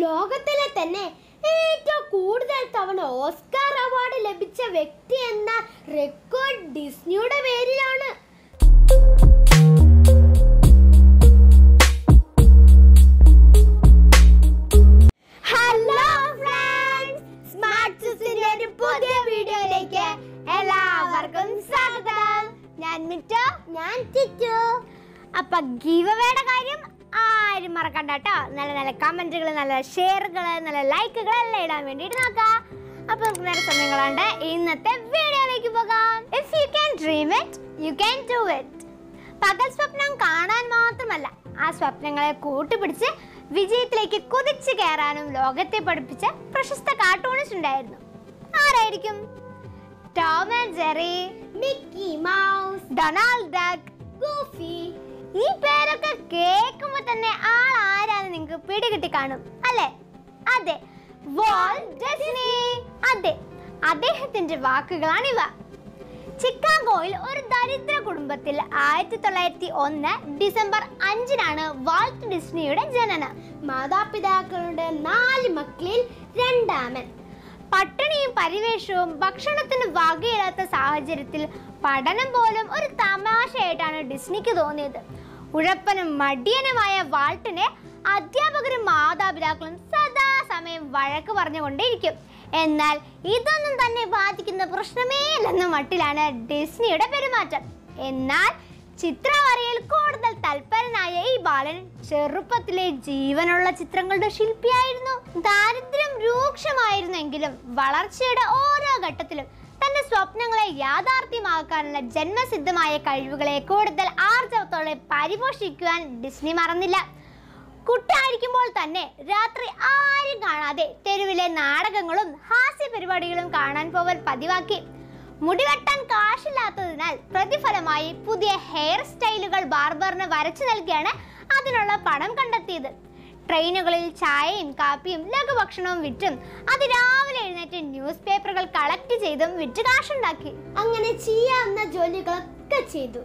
ലോകത്തിലെ തന്നെ ഏറ്റവും കൂടുതൽ തവണ ഓസ്കാർ അവാർഡ് ലഭിച്ച വ്യക്തി എന്ന റെക്കോർഡ് ഡിസ്നിയുടെ പേരിലാണ് ഹലോ ഫ്രണ്ട്സ് സ്മാർട്ട് സിസിന്റെ ഒരു പുതിയ വീഡിയോയിലേക്ക് എല്ലാവർക്കും സ്വാഗതം ഞാൻ മിറ്റു ഞാൻ ചിച്ചു അപ്പൊ ഗീവവേയുടെ കാര്യം ആരും മറക്കണ്ട കേട്ടോ നല്ല നല്ല കമന്റുകൾ നല്ല ഷെയറുകൾ നല്ല ലൈക്കുകൾ എല്ലാം ഇടാൻ വേണ്ടിയിട്ട് നോക്കാം അപ്പൊ നമുക്ക് നേരെ സമയം കളണ്ട് ഇന്നത്തെ വീഡിയോയിലേക്ക് പോകാം if you can dream it you can do it പകൽ സ്വപ്നം കാണാൻ മാത്രമല്ല ആ സ്വപ്നങ്ങളെ കൂട്ടുപിടിച്ച് വിജയത്തിലേക്ക് കുതിച്ചു കയറാനും ലോകത്തെ പഠിപ്പിച്ച പ്രശസ്ത കാർട്ടൂണിസ്റ്റ് ഉണ്ടായിരുന്നു ആരായിരിക്കും Tom and Jerry Mickey Mouse Donald Duck Goofy ഈ പേരൊക്കെ കേൾക്കുമ്പോൾ തന്നെ ആൾ ആരാന്ന് നിങ്ങൾക്ക് പിടികിട്ടി കാണും അല്ലേ അതെ വാൾട്ട് ഡിസ്നി അതെ അദ്ദേഹത്തിന്റെ വാക്കുകളാണിവ ചിക്കാഗോയിൽ ഒരു ദരിദ്ര കുടുംബത്തിൽ ആയിരത്തി തൊള്ളായിരത്തി ഒന്ന് ഡിസംബർ അഞ്ചിനാണ് വാൾട്ട് ഡിസ്നിയുടെ ജനനം മാതാപിതാക്കളുടെ നാല് മക്കളിൽ രണ്ടാമൻ പട്ടിണിയും പരിവേഷവും ഭക്ഷണത്തിന് വകയില്ലാത്ത സാഹചര്യത്തിൽ പഠനം പോലും ഒരു തമാശയായിട്ടാണ് ഡിസ്നിക്ക് തോന്നിയത് ഉഴപ്പനും മടിയനുമായ വാൾട്ടിനെ അധ്യാപകരും മാതാപിതാക്കളും സദാസമയം വഴക്ക് പറഞ്ഞുകൊണ്ടേയിരിക്കും എന്നാൽ ഇതൊന്നും തന്നെ ബാധിക്കുന്ന പ്രശ്നമേ ഇല്ലെന്ന മട്ടിലാണ് ഡിസ്നിയുടെ പെരുമാറ്റം എന്നാൽ ചിത്രവരയിൽ കൂടുതൽ തൽപരനായ ഈ ബാലൻ ചെറുപ്പത്തിലെ ജീവനുള്ള ചിത്രങ്ങളുടെ ശില്പിയായിരുന്നു ദാരിദ്ര്യം രൂക്ഷമായിരുന്നെങ്കിലും വളർച്ചയുടെ ഓരോ ഘട്ടത്തിലും തന്റെ സ്വപ്നങ്ങളെ യാഥാർത്ഥ്യമാക്കാനുള്ള ജന്മസിദ്ധമായ കഴിവുകളെ കൂടുതൽ ആർജവത്തോടെ പരിപോഷിക്കുവാൻ ഡിസ്നി മറന്നില്ല കുട്ടിയായിരിക്കുമ്പോൾ തന്നെ രാത്രി ആരും കാണാതെ തെരുവിലെ നാടകങ്ങളും ഹാസ്യ പരിപാടികളും കാണാൻ പോവൽ പതിവാക്കി മുടിവെട്ടാൻ കാശില്ലാത്തതിനാൽ പ്രതിഫലമായി പുതിയ ഹെയർ സ്റ്റൈലുകൾ ബാർബറിന് വരച്ചു നൽകിയാണ് അതിനുള്ള പണം കണ്ടെത്തിയത് ട്രെയിനുകളിൽ ചായയും കാപ്പിയും ലഘുഭക്ഷണവും വിറ്റും അതിരാവിലെ എഴുന്നേറ്റ് ന്യൂസ് പേപ്പറുകൾ കളക്ട് ചെയ്തും വിറ്റ് കാശുണ്ടാക്കി അങ്ങനെ ചെയ്യാവുന്ന ജോലികളൊക്കെ ചെയ്തു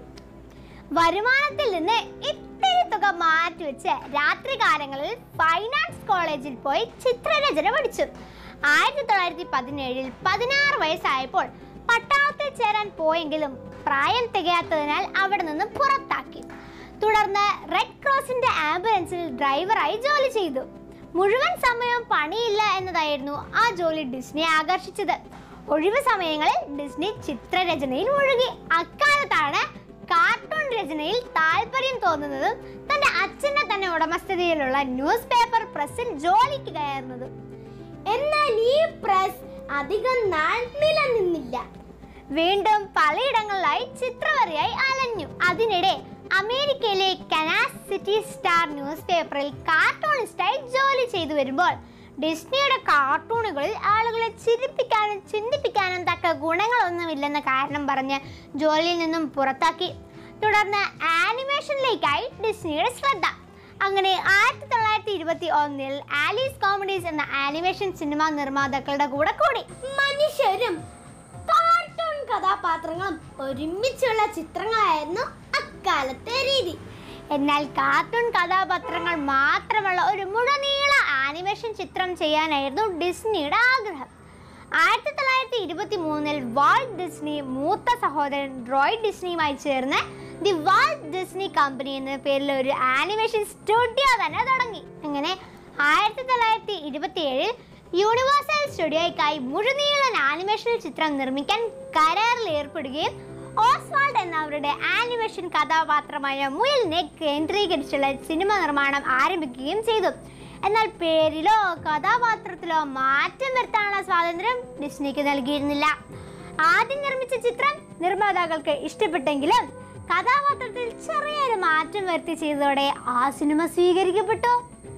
വരുമാനത്തിൽ നിന്ന് ഇത്തിരി തുക മാറ്റിവെച്ച് രാത്രികാലങ്ങളിൽ ഫൈൻ ആർട്സ് കോളേജിൽ പോയി ചിത്രരചന പഠിച്ചു ആയിരത്തി തൊള്ളായിരത്തി പതിനേഴിൽ പതിനാറ് വയസ്സായപ്പോൾ പട്ടാളത്തിൽ ചേരാൻ പോയെങ്കിലും പ്രായം തികയാത്തതിനാൽ അവിടെ നിന്ന് പുറത്താക്കി തുടർന്ന് റെഡ് ക്രോസിന്റെ ആംബുലൻസിൽ ഡ്രൈവറായി ജോലി ചെയ്തു മുഴുവൻ സമയവും പണിയില്ല എന്നതായിരുന്നു ആ ജോലി ഡിസ്നിയെ ആകർഷിച്ചത് ഒഴിവ് സമയങ്ങളിൽ ഡിസ്നി ചിത്രരചനയിൽ മുഴുകി അക്കാലത്താണ് കാർട്ടൂൺ രചനയിൽ താല്പര്യം തോന്നുന്നതും തന്റെ അച്ഛന്റെ തന്നെ ഉടമസ്ഥതയിലുള്ള ന്യൂസ് പേപ്പർ പ്രസിൽ ജോലിക്ക് കയറുന്നതും എന്നാൽ ഈ പ്രസ് അധികം നാൾ നിലനിന്നില്ല വീണ്ടും പലയിടങ്ങളിലായി ചിത്രവരയായി അലഞ്ഞു അതിനിടെ അമേരിക്കയിലെ കനാസ് സിറ്റി സ്റ്റാർ ന്യൂസ് പേപ്പറിൽ കാർട്ടൂണിസ്റ്റായി ജോലി ചെയ്തു വരുമ്പോൾ ഡിസ്നിയുടെ കാർട്ടൂണുകളിൽ ആളുകളെ ചിരിപ്പിക്കാനും ചിന്തിപ്പിക്കാനും തക്ക ഗുണങ്ങളൊന്നുമില്ലെന്ന കാരണം പറഞ്ഞ് ജോലിയിൽ നിന്നും പുറത്താക്കി തുടർന്ന് ആനിമേഷനിലേക്കായി ഡിസ്നിയുടെ ശ്രദ്ധ അങ്ങനെ ആയിരത്തി തൊള്ളായിരത്തി ഇരുപത്തി ഒന്നിൽ ആലീസ് കോമഡീസ് എന്ന ആനിമേഷൻ സിനിമാ നിർമ്മാതാക്കളുടെ കൂടെ കൂടി മനുഷ്യരും കാർട്ടൂൺ കഥാപാത്രങ്ങളും ഒരുമിച്ചുള്ള ചിത്രങ്ങളായിരുന്നു അക്കാലത്തെ രീതി എന്നാൽ കാർട്ടൂൺ കഥാപാത്രങ്ങൾ മാത്രമുള്ള ഒരു മുഴുനീള ആനിമേഷൻ ചിത്രം ചെയ്യാനായിരുന്നു ഡിസ്നിയുടെ ആഗ്രഹം ആയിരത്തി തൊള്ളായിരത്തി ഇരുപത്തി മൂന്നിൽ വാൾട്ട് ഡിസ്നി മൂത്ത സഹോദരൻ റോയ് ഡിസ്നിയുമായി ചേർന്ന് ദി വാൾട്ട് ഡിസ്നി കമ്പനി എന്ന പേരിൽ ഒരു ആനിമേഷൻ സ്റ്റുഡിയോ തന്നെ തുടങ്ങി അങ്ങനെ ആയിരത്തി തൊള്ളായിരത്തി ഇരുപത്തി ഏഴിൽ യൂണിവേഴ്സൽ സ്റ്റുഡിയോയ്ക്കായി മുഴുനീളൻ ആനിമേഷൻ ചിത്രം നിർമ്മിക്കാൻ കരാറിൽ ഏർപ്പെടുകയും ഓസ്വാൾഡ് എന്ന അവരുടെ ആനിമേഷൻ കഥാപാത്രമായ മുയലിനെ കേന്ദ്രീകരിച്ചുള്ള സിനിമ നിർമ്മാണം ആരംഭിക്കുകയും ചെയ്തു എന്നാൽ പേരിലോ കഥാപാത്രത്തിലോ മാറ്റം വരുത്താനുള്ള സ്വാതന്ത്ര്യം ഡിസ്നിക്ക് നൽകിയിരുന്നില്ല ആദ്യം നിർമ്മിച്ച ചിത്രം നിർമ്മാതാക്കൾക്ക് ഇഷ്ടപ്പെട്ടെങ്കിലും കഥാപാത്രത്തിൽ ചെറിയൊരു മാറ്റം വരുത്തി ചെയ്തതോടെ ആ സിനിമ സ്വീകരിക്കപ്പെട്ടു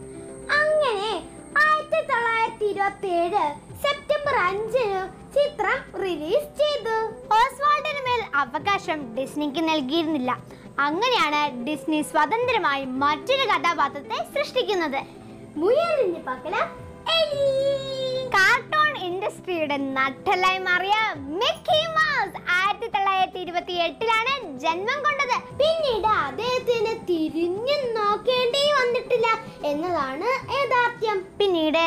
അങ്ങനെ ആയിരത്തി തൊള്ളായിരത്തി ഇരുപത്തി ഏഴ് സെപ്റ്റംബർ അഞ്ചിന് ചിത്രം റിലീസ് ചെയ്തു ഓസ്വാൾഡിന് മേൽ അവകാശം ഡിസ്നിക്ക് നൽകിയിരുന്നില്ല അങ്ങനെയാണ് ഡിസ്നി സ്വതന്ത്രമായി മറ്റൊരു കഥാപാത്രത്തെ സൃഷ്ടിക്കുന്നത് മുയലിന് പകരം എലി കാർട്ടൂൺ ഇൻഡസ്ട്രിയുടെ നട്ടലായി മാറിയ മിക്കി മൗസ് ആയിരത്തി തൊള്ളായിരത്തി ഇരുപത്തി എട്ടിലാണ് ജന്മം കൊണ്ടത് പിന്നീട് അദ്ദേഹത്തിന് തിരിഞ്ഞു നോക്കേണ്ടി വന്നിട്ടില്ല എന്നതാണ് യാഥാർത്ഥ്യം പിന്നീട്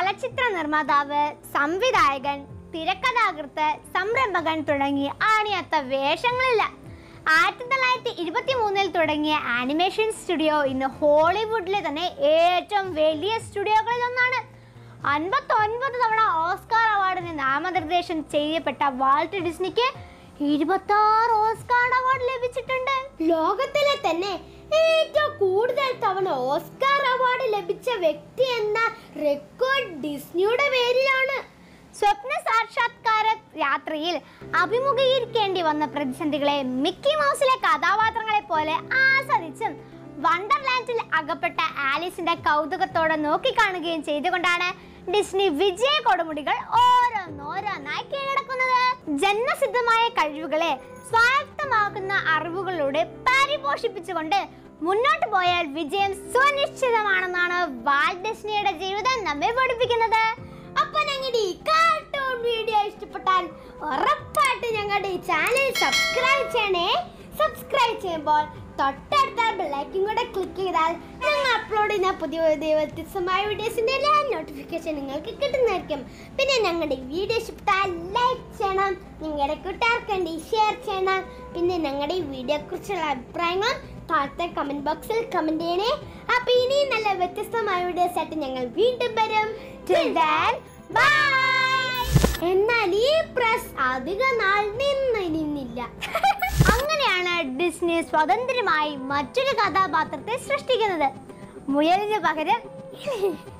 ചലച്ചിത്ര നിർമ്മാതാവ് സംവിധായകൻ തിരക്കഥാകൃത്ത് സംരംഭകൻ തുടങ്ങി ആണിയത്ത വേഷങ്ങളില്ല ആയിരത്തി തൊള്ളായിരത്തി ഇരുപത്തി മൂന്നിൽ തുടങ്ങിയ ആനിമേഷൻ സ്റ്റുഡിയോ ഇന്ന് ഹോളിവുഡിലെ തന്നെ ഏറ്റവും വലിയ സ്റ്റുഡിയോകളിൽ ഒന്നാണ് അൻപത്തൊൻപത് തവണ ഓസ്കാർ അവാർഡിന് നാമനിർദ്ദേശം ചെയ്യപ്പെട്ട വാൾട്ട് ഡിസ്നിക്ക് ഇരുപത്തി ആറ് ഓസ്കാർ അവാർഡ് ലഭിച്ചിട്ടുണ്ട് ലോകത്തിലെ തന്നെ ഏറ്റവും കൂടുതൽ തവണ ഓസ്കാർ അവാർഡ് ലഭിച്ച വ്യക്തി എന്ന റെക്കോർഡ് ഡിസ്നിയുടെ പേരിലാണ് സ്വപ്ന സാക്ഷാത്കാര യാത്രയിൽ അഭിമുഖീകരിക്കേണ്ടി വന്ന പ്രതിസന്ധികളെ മിക്കി മൗസിലെ കഥാപാത്രങ്ങളെ പോലെ ആസ്വദിച്ചും വണ്ടർലാൻഡിൽ അകപ്പെട്ട ആലീസിന്റെ കൗതുകത്തോടെ നോക്കിക്കാണുകയും ചെയ്തുകൊണ്ടാണ് ഡിസ്നി വിജയ കൊടുമുടികൾ ഓരോന്നോരോന്നായി കീഴടക്കുന്നത് ജന്മസിദ്ധമായ കഴിവുകളെ സ്വായത്തമാക്കുന്ന അറിവുകളിലൂടെ പരിപോഷിപ്പിച്ചുകൊണ്ട് മുന്നോട്ട് പോയാൽ വിജയം സുനിശ്ചിതമാണെന്നാണ് വാൾട്ട് ഡിസ്നിയുടെ ജീവിതം നമ്മെ പഠിപ്പിക്കുന്നത് അപ്പൊ ഞങ്ങളുടെ ഈ കാർട്ടൂൺ വീഡിയോ ഇഷ്ടപ്പെട്ടാൽ ഉറപ്പായിട്ട് ഞങ്ങളുടെ ഈ ചാനൽ സബ്സ്ക്രൈബ് ചെയ്യണേ സബ്സ്ക്രൈബ് ചെയ്യുമ്പോൾ തൊട്ടടുത്ത ബെല്ലൈക്കും കൂടെ ക്ലിക്ക് ചെയ്താൽ ഞങ്ങൾ അപ്ലോഡ് ചെയ്യുന്ന പുതിയ പുതിയ വ്യത്യസ്തമായ വീഡിയോസിന്റെ എല്ലാ നോട്ടിഫിക്കേഷൻ നിങ്ങൾക്ക് കിട്ടുന്നതായിരിക്കും പിന്നെ ഞങ്ങളുടെ വീഡിയോ ഇഷ്ടപ്പെട്ടാൽ ലൈക്ക് ചെയ്യണം നിങ്ങളുടെ കൂട്ടുകാർക്ക് വേണ്ടി ഷെയർ ചെയ്യണം പിന്നെ ഞങ്ങളുടെ ഈ വീഡിയോയെ കുറിച്ചുള്ള അഭിപ്രായങ്ങൾ താഴത്തെ കമന്റ് ബോക്സിൽ കമന്റ് ചെയ്യണേ അപ്പൊ ഇനി നല്ല വ്യത്യസ്തമായ വീഡിയോസ് ആയിട്ട് ഞങ്ങൾ വീണ്ടും വരും Till then, bye. എന്നാൽ ഈ പ്രസ് അധിക നാൾ നിന്നിരുന്നില്ല അങ്ങനെയാണ് ഡിസ്നി സ്വതന്ത്രമായി മറ്റൊരു കഥാപാത്രത്തെ സൃഷ്ടിക്കുന്നത് മുയലിന് പകരം